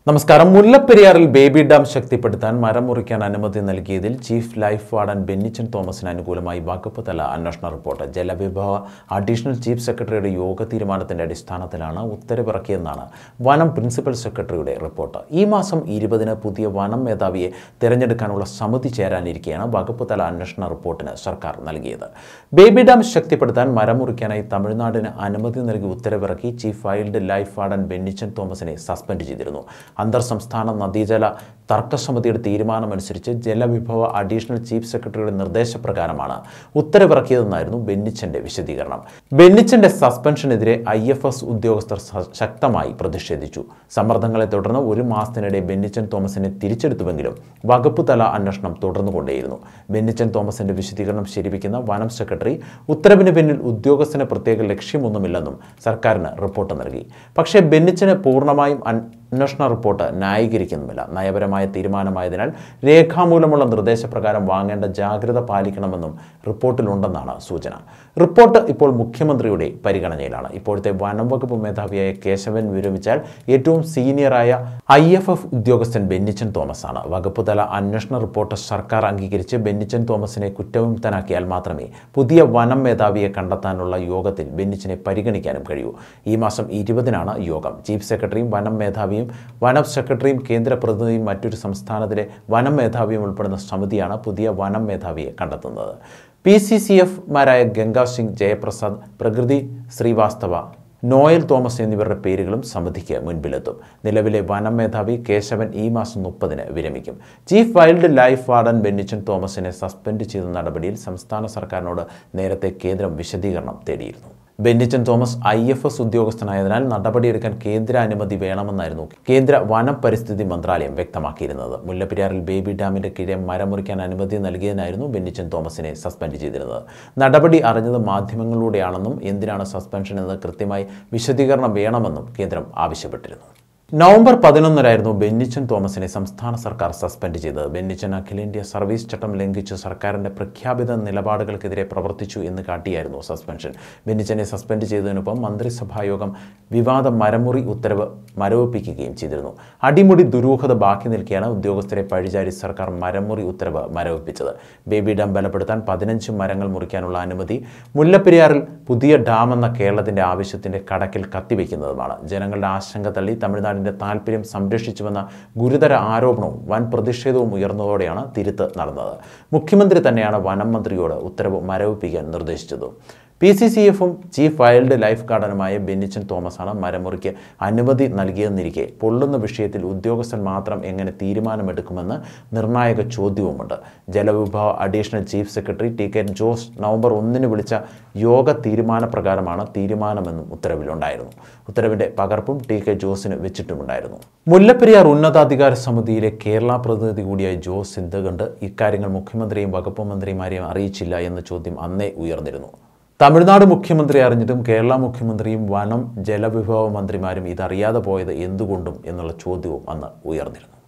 നമസ്കാരം മുല്ലപ്പെരിയാറിൽ baby dam ശക്തിപ്പെടുത്താൻ മരം മുറിക്കാൻ അനുമതി നൽകിയതിൽ ചീഫ് ലൈഫ് വാർഡൻ ബെന്നിച്ചൻ തോമസിന് അനുകൂലമായി വകുപ്പ് തല അന്വേഷണ റിപ്പോർട്ട് ജലവിഭവ അഡീഷണൽ ചീഫ് സെക്രട്ടറിയുടെ യോഗ തീരുമാനത്തിന്റെ അടിസ്ഥാനത്തിലാണ് ഉത്തരവിറക്കിയെന്നാണ് വനം പ്രിൻസിപ്പൽ സെക്രട്ടറിയുടെ റിപ്പോർട്ട് ഈ മാസം ഇരുപതിന് പുതിയ വനം മേധാവിയെ തിരഞ്ഞെടുക്കാനുള്ള സമിതി ചേരാനിരിക്കെയാണ് വകുപ്പ് തല അന്വേഷണ റിപ്പോർട്ടിന് സർക്കാർ നൽകിയത് ബേബി ഡാം ശക്തിപ്പെടുത്താൻ മരം മുറിക്കാനായി തമിഴ്നാടിന് അനുമതി നൽകി ഉത്തരവിറക്കി chief wildlife warden Bennichan തോമസിനെ സസ്പെൻഡ് ചെയ്തിരുന്നു അന്തർ സംസ്ഥാന നദീജല തർക്കസമിതിയുടെ തീരുമാനമനുസരിച്ച് ജലവിഭവ അഡീഷണൽ ചീഫ് സെക്രട്ടറിയുടെ നിർദ്ദേശപ്രകാരമാണ് ഉത്തരവിറക്കിയതെന്നായിരുന്നു ബെന്നിച്ചന്റെ വിശദീകരണം ബെന്നിച്ചന്റെ സസ്പെൻഷനെതിരെ ഐ എഫ് എസ് ഉദ്യോഗസ്ഥർ സ- ശക്തമായി പ്രതിഷേധിച്ചു സമ്മർദ്ദങ്ങളെ തുടർന്ന് ഒരു മാസത്തിനിടെ ബെന്നിച്ചൻ തോമസിനെ തിരിച്ചെടുത്തുവെങ്കിലും വകുപ്പ് തല അന്വേഷണം തുടർന്നുകൊണ്ടേയിരുന്നു ബെന്നിച്ചൻ തോമസിന്റെ വിശദീകരണം ശരിവയ്ക്കുന്ന വനം സെക്രട്ടറി ഉത്തരവിന് പിന്നിൽ ഉദ്യോഗസ്ഥന് പ്രത്യേക ലക്ഷ്യമൊന്നുമില്ലെന്നും സർക്കാരിന് റിപ്പോർട്ട് നൽകി പക്ഷേ ബെന്നിച്ചന് പൂർണ്ണമായും അൻ- അന്വേഷണ റിപ്പോർട്ട് ന്യായീകരിക്കുന്നുമില്ല നയപരമായ തീരുമാനമായതിനാൽ രേഖാമൂലമുള്ള നിർദ്ദേശപ്രകാരം വാങ്ങേണ്ട ജാഗ്രത പാലിക്കണമെന്നും റിപ്പോർട്ടിലുണ്ടെന്നാണ് സൂചന റിപ്പോർട്ട് ഇപ്പോൾ മുഖ്യമന്ത്രിയുടെ പരിഗണനയിലാണ് ഇപ്പോഴത്തെ വനം വകുപ്പ് മേധാവിയായ കേശവൻ വിരമിച്ചാൽ ഏറ്റവും സീനിയറായ ഐ എഫ് എഫ് ഉദ്യോഗസ്ഥൻ ബെന്നിച്ചൻ തോമസ് ആണ് വകുപ്പ് തല അന്വേഷണ റിപ്പോർട്ട് സർക്കാർ അംഗീകരിച്ച് ബെന്നിച്ചൻ തോമസിനെ കുറ്റവിമുക്തനാക്കിയാൽ മാത്രമേ പുതിയ വനം മേധാവിയെ കണ്ടെത്താനുള്ള യോഗത്തിൽ ബെന്നിച്ചനെ പരിഗണിക്കാനും കഴിയൂ ഈ മാസം ഇരുപതിനാണ് യോഗം ചീഫ് സെക്രട്ടറിയും വനം മേധാവിയും വനം സെക്രട്ടറിയും കേന്ദ്ര പ്രതിനിധിയും മറ്റൊരു സംസ്ഥാനത്തിലെ വനം മേധാവിയും ഉൾപ്പെടുന്ന സമിതിയാണ് പുതിയ വനം മേധാവിയെ കണ്ടെത്തുന്നത് പി സി സി എഫ്മാരായ ഗംഗാ സിംഗ് ജയപ്രസാദ് പ്രകൃതി ശ്രീവാസ്തവ നോയൽ തോമസ് എന്നിവരുടെ പേരുകളും സമിതിക്ക് മുൻപിലെത്തും നിലവിലെ വനം മേധാവി കേശവൻ ഈ മാസം മുപ്പതിന് വിരമിക്കും chief wildlife warden Bennichan തോമസിനെ സസ്പെൻഡ് ചെയ്ത നടപടിയിൽ സംസ്ഥാന സർക്കാരിനോട് നേരത്തെ കേന്ദ്രം വിശദീകരണം തേടിയിരുന്നു Bennichan Thomas I F S ഉദ്യോഗസ്ഥനായതിനാൽ നടപടിയെടുക്കാൻ കേന്ദ്ര അനുമതി വേണമെന്നായിരുന്നു കേന്ദ്ര വനം പരിസ്ഥിതി മന്ത്രാലയം വ്യക്തമാക്കിയിരുന്നത് മുല്ലപ്പെരിയാറിൽ ബേബി ഡാമിന്റെ കീഴെ മരം മുറിക്കാൻ അനുമതി നൽകിയതിനായിരുന്നു ബെന്നിച്ചൻ തോമസിനെ സസ്പെൻഡ് ചെയ്തിരുന്നത് നടപടി അറിഞ്ഞത് മാധ്യമങ്ങളിലൂടെയാണെന്നും എന്തിനാണ് സസ്പെൻഷൻ എന്ന് കൃത്യമായി വിശദീകരണം വേണമെന്നും കേന്ദ്രം ആവശ്യപ്പെട്ടിരുന്നു നവംബർ പതിനൊന്നിനായിരുന്നു ബെന്നിച്ചൻ തോമസിനെ സംസ്ഥാന സർക്കാർ സസ്പെൻഡ് ചെയ്തത് ബെന്നിച്ചൻ അഖിലേന്ത്യാ സർവീസ് ചട്ടം ലംഘിച്ച് സർക്കാരിന്റെ പ്രഖ്യാപിത നിലപാടുകൾക്കെതിരെ പ്രവർത്തിച്ചു എന്ന് കാട്ടിയായിരുന്നു സസ്പെൻഷൻ ബെന്നിച്ചനെ സസ്പെൻഡ് ചെയ്തതിനൊപ്പം മന്ത്രിസഭായോഗം വിവാദ മരമുറി ഉത്തരവ് മരവിപ്പിക്കുകയും ചെയ്തിരുന്നു അടിമുടി ദുരൂഹത ബാക്കി നിൽക്കെയാണ് ഉദ്യോഗസ്ഥരെ പഴിചാരി സർക്കാർ മരമുറി ഉത്തരവ് മരവിപ്പിച്ചത് ബേബി ഡാം ബലപ്പെടുത്താൻ പതിനഞ്ച് മരങ്ങൾ മുറിക്കാനുള്ള അനുമതി മുല്ലപ്പെരിയാറിൽ പുതിയ ഡാം എന്ന കേരളത്തിന്റെ ആവശ്യത്തിന്റെ കടക്കിൽ കത്തിവെക്കുന്നതുമാണ് ജനങ്ങളുടെ ആശങ്ക തള്ളി തമിഴ്നാടിന്റെ താൽപ്പര്യം സംരക്ഷിച്ചുവെന്ന ഗുരുതര ആരോപണവും വൻ പ്രതിഷേധവും ഉയർന്നതോടെയാണ് തിരുത്ത് നടന്നത് മുഖ്യമന്ത്രി തന്നെയാണ് വനം മന്ത്രിയോട് ഉത്തരവ് മരവിപ്പിക്കാൻ നിർദ്ദേശിച്ചത് പി സി സി എഫും ചീഫ് വൈൽഡ് ലൈഫ് ഗാർഡനുമായ ബെന്നിച്ചൻ തോമസാണ് മരമുറിക്ക് അനുമതി നൽകിയെന്നിരിക്കെ പൊള്ളുന്ന വിഷയത്തിൽ ഉദ്യോഗസ്ഥൻ മാത്രം എങ്ങനെ തീരുമാനമെടുക്കുമെന്ന് നിർണായക ചോദ്യവുമുണ്ട് ജലവിഭവ additional chief secretary T K Jose November ഒന്നിന് വിളിച്ച യോഗ തീരുമാനപ്രകാരമാണ് തീരുമാനമെന്നും ഉത്തരവിലുണ്ടായിരുന്നു ഉത്തരവിന്റെ പകർപ്പും ടി കെ ജോസിന് വെച്ചിട്ടുമുണ്ടായിരുന്നു മുല്ലപ്പെരിയാർ ഉന്നതാധികാര സമിതിയിലെ കേരള പ്രതിനിധി കൂടിയായ ജോസ് എന്തുകൊണ്ട് ഇക്കാര്യങ്ങൾ മുഖ്യമന്ത്രിയും വകുപ്പ് മന്ത്രിമാരെയും അറിയിച്ചില്ല എന്ന ചോദ്യം അന്നേ ഉയർന്നിരുന്നു തമിഴ്നാട് മുഖ്യമന്ത്രി അറിഞ്ഞിട്ടും കേരള മുഖ്യമന്ത്രിയും വനം ജലവിഭവ മന്ത്രിമാരും ഇതറിയാതെ പോയത് എന്തുകൊണ്ടും എന്നുള്ള ചോദ്യവും അന്ന് ഉയർന്നിരുന്നു